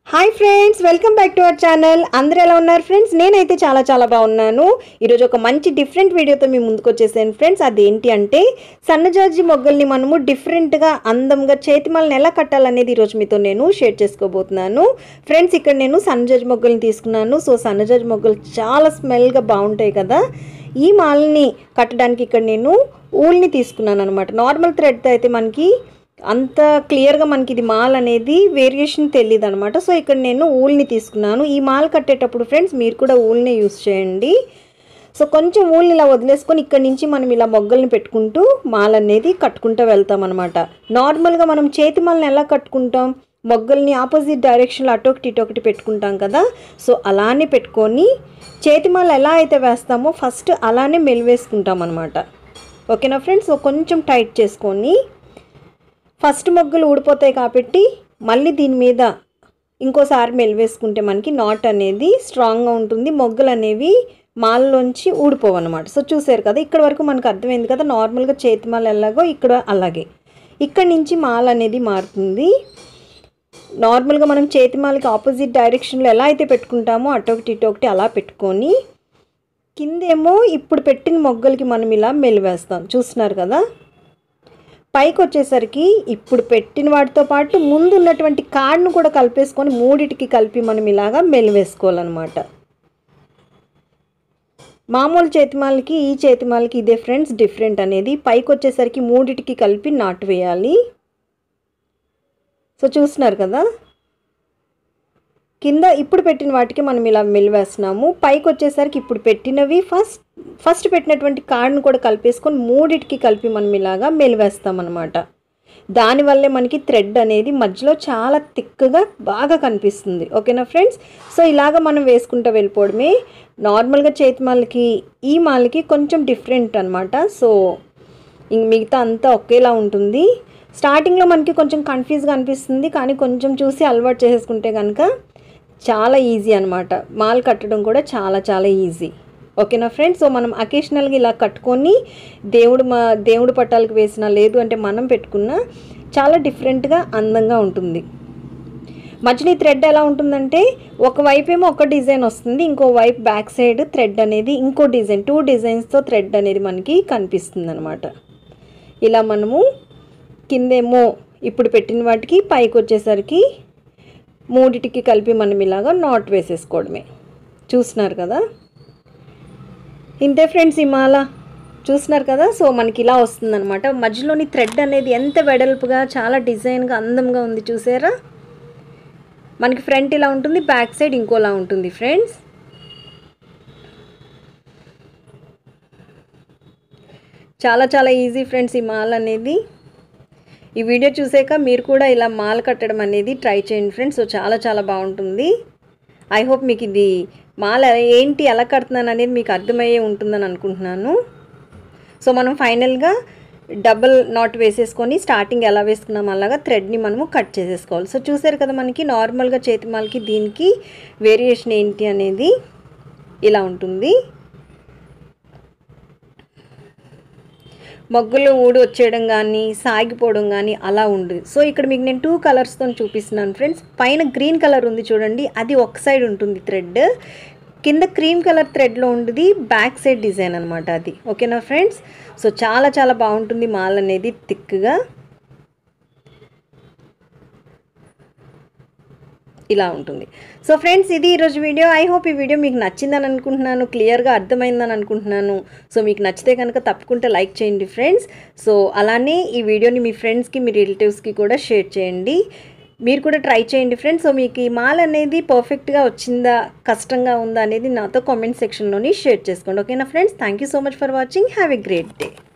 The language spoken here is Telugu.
hi friends welcome back to our channel అందరూ ఎలా ఉన్నారు ఫ్రెండ్స్ నేనైతే చాలా చాలా బాగున్నాను ఈరోజు ఒక మంచి డిఫరెంట్ వీడియోతో మీ ముందుకు వచ్చేసాను ఫ్రెండ్స్ అదేంటి అంటే సన్నజాజి మొగ్గల్ని మనము డిఫరెంట్గా అందంగా చేతిమాలను ఎలా కట్టాలనేది ఈరోజు మీతో నేను షేర్ చేసుకోబోతున్నాను ఫ్రెండ్స్ ఇక్కడ నేను సన్నజాజి మొగ్గల్ని తీసుకున్నాను సో సన్నజాజి మొగ్గలు చాలా స్మెల్గా బాగుంటాయి కదా ఈ మాలని కట్టడానికి ఇక్కడ నేను ఊల్ని తీసుకున్నాను అనమాట నార్మల్ థ్రెడ్తో అయితే మనకి అంత క్లియర్గా మనకి ఇది మాల్ అనేది వేరియేషన్ తెలియదు అనమాట సో ఇక్కడ నేను ఊల్ని తీసుకున్నాను ఈ మాల్ కట్టేటప్పుడు ఫ్రెండ్స్ మీరు కూడా ఊల్ని యూస్ చేయండి సో కొంచెం ఊల్ని ఇలా వదిలేసుకొని ఇక్కడ నుంచి మనం ఇలా మొగ్గల్ని పెట్టుకుంటూ మాల్ అనేది కట్టుకుంటూ వెళ్తాం అనమాట నార్మల్గా మనం చేతి మాలని ఎలా కట్టుకుంటాం మొగ్గల్ని ఆపోజిట్ డైరెక్షన్లో అటొకటి ఇటొకటి పెట్టుకుంటాం కదా సో అలానే పెట్టుకొని చేతి మాల ఎలా అయితే వేస్తామో ఫస్ట్ అలానే మెలివేసుకుంటాం అనమాట ఓకేనా ఫ్రెండ్స్ సో కొంచెం టైట్ చేసుకొని ఫస్ట్ మొగ్గలు ఊడిపోతాయి కాబట్టి మళ్ళీ దీని మీద ఇంకోసారి మెలివేసుకుంటే మనకి నాట్ అనేది స్ట్రాంగ్గా ఉంటుంది మొగ్గలు అనేవి మాలలోంచి ఊడిపోవన్నమాట సో చూసారు కదా ఇక్కడ వరకు మనకు అర్థమైంది కదా నార్మల్గా చేతి మాల ఎలాగో ఇక్కడ అలాగే ఇక్కడ నుంచి మాల అనేది మారుతుంది నార్మల్గా మనం చేతి మాలకి ఆపోజిట్ డైరెక్షన్లో ఎలా అయితే పెట్టుకుంటామో అటొకటి ఇటొకటి అలా పెట్టుకొని కిందేమో ఇప్పుడు పెట్టిన మొగ్గలకి మనం ఇలా మెలివేస్తాం చూస్తున్నారు కదా పైకి వచ్చేసరికి ఇప్పుడు పెట్టిన వాటితో పాటు ముందు ఉన్నటువంటి కార్డ్ను కూడా కలిపేసుకొని మూడిటికి కలిపి మనం ఇలాగా మెలివేసుకోవాలన్నమాట మామూలు చేతిమాలకి ఈ చేతిమాలకి ఇదే ఫ్రెండ్స్ డిఫరెంట్ అనేది పైకి వచ్చేసరికి మూడిటికి కలిపి నాటు వేయాలి సో చూస్తున్నారు కదా కింద ఇప్పుడు పెట్టిన వాటికి మనం ఇలా మెలివేస్తున్నాము పైకి వచ్చేసరికి ఇప్పుడు పెట్టినవి ఫస్ట్ ఫస్ట్ పెట్టినటువంటి కార్డ్ను కూడా కలిపేసుకొని మూడిటికి కలిపి మనం ఇలాగా మెలివేస్తాం అనమాట దానివల్లే మనకి థ్రెడ్ అనేది మధ్యలో చాలా థిక్గా బాగా కనిపిస్తుంది ఓకేనా ఫ్రెండ్స్ సో ఇలాగ మనం వేసుకుంటూ వెళ్ళిపోవడమే నార్మల్గా చేతి మాలకి ఈ మాలకి కొంచెం డిఫరెంట్ అనమాట సో ఇంక మిగతా అంతా ఒకేలా ఉంటుంది స్టార్టింగ్లో మనకి కొంచెం కన్ఫ్యూజ్గా అనిపిస్తుంది కానీ కొంచెం చూసి అలవాటు చేసేసుకుంటే కనుక చాలా ఈజీ అనమాట మాల్ కట్టడం కూడా చాలా చాలా ఈజీ ఓకేనా ఫ్రెండ్స్ సో మనం అకేషనల్గా ఇలా కట్టుకొని దేవుడు మా దేవుడు పట్టాలకు వేసిన లేదు అంటే మనం పెట్టుకున్న చాలా డిఫరెంట్గా అందంగా ఉంటుంది మధ్యలో ఈ థ్రెడ్ ఎలా ఉంటుందంటే ఒక వైపు ఏమో ఒక డిజైన్ వస్తుంది ఇంకో వైపు బ్యాక్ సైడ్ థ్రెడ్ అనేది ఇంకో డిజైన్ టూ డిజైన్స్తో థ్రెడ్ అనేది మనకి కనిపిస్తుంది అనమాట ఇలా మనము కిందేమో ఇప్పుడు పెట్టిన వాటికి పైకి వచ్చేసరికి మూడిటికి కలిపి మనం ఇలాగా నాట్ వేసేసుకోవడమే చూస్తున్నారు కదా ఇంతే ఫ్రెండ్స్ ఈ మాల చూస్తున్నారు కదా సో మనకి ఇలా వస్తుందన్నమాట మధ్యలోని థ్రెడ్ అనేది ఎంత వెడల్పుగా చాలా డిజైన్గా అందంగా ఉంది చూసారా మనకి ఫ్రంట్ ఇలా ఉంటుంది బ్యాక్ సైడ్ ఇంకోలా ఉంటుంది ఫ్రెండ్స్ చాలా చాలా ఈజీ ఫ్రెండ్స్ ఈ మాల్ అనేది ఈ వీడియో చూసాక మీరు కూడా ఇలా మాల కట్టడం అనేది ట్రై చేయండి ఫ్రెండ్స్ సో చాలా చాలా బాగుంటుంది ఐ హోప్ మీకు ఇది మాల ఏంటి ఎలా కడుతున్నాను అనేది మీకు అర్థమయ్యే ఉంటుందని అనుకుంటున్నాను సో మనం ఫైనల్గా డబుల్ నాట్ వేసేసుకొని స్టార్టింగ్ ఎలా వేసుకున్నాం అలాగా థ్రెడ్ని మనము కట్ చేసేసుకోవాలి సో చూసారు కదా మనకి నార్మల్గా చేతిమాలకి దీనికి వేరియేషన్ ఏంటి అనేది ఇలా ఉంటుంది మొగ్గులు ఊడి వచ్చేయడం కానీ సాగిపోవడం కానీ అలా ఉండదు సో ఇక్కడ మీకు నేను టూ కలర్స్తో చూపిస్తున్నాను ఫ్రెండ్స్ పైన గ్రీన్ కలర్ ఉంది చూడండి అది ఒక సైడ్ ఉంటుంది థ్రెడ్ కింద క్రీమ్ కలర్ థ్రెడ్లో ఉండేది బ్యాక్ సైడ్ డిజైన్ అనమాట అది ఓకేనా ఫ్రెండ్స్ సో చాలా చాలా బాగుంటుంది మాల్ అనేది థిక్గా ఇలా ఉంటుంది సో ఫ్రెండ్స్ ఇది ఈరోజు వీడియో ఐ హోప్ ఈ వీడియో మీకు నచ్చిందని అనుకుంటున్నాను క్లియర్గా అర్థమైందని అనుకుంటున్నాను సో మీకు నచ్చితే కనుక తప్పకుండా లైక్ చేయండి ఫ్రెండ్స్ సో అలానే ఈ వీడియోని మీ ఫ్రెండ్స్కి మీ రిలేటివ్స్కి కూడా షేర్ చేయండి మీరు కూడా ట్రై చేయండి ఫ్రెండ్స్ సో మీకు ఈ మాల్ అనేది పర్ఫెక్ట్గా వచ్చిందా కష్టంగా ఉందా అనేది నాతో కామెంట్ సెక్షన్లోని షేర్ చేసుకోండి ఓకేనా friends thank you so much for watching have a great day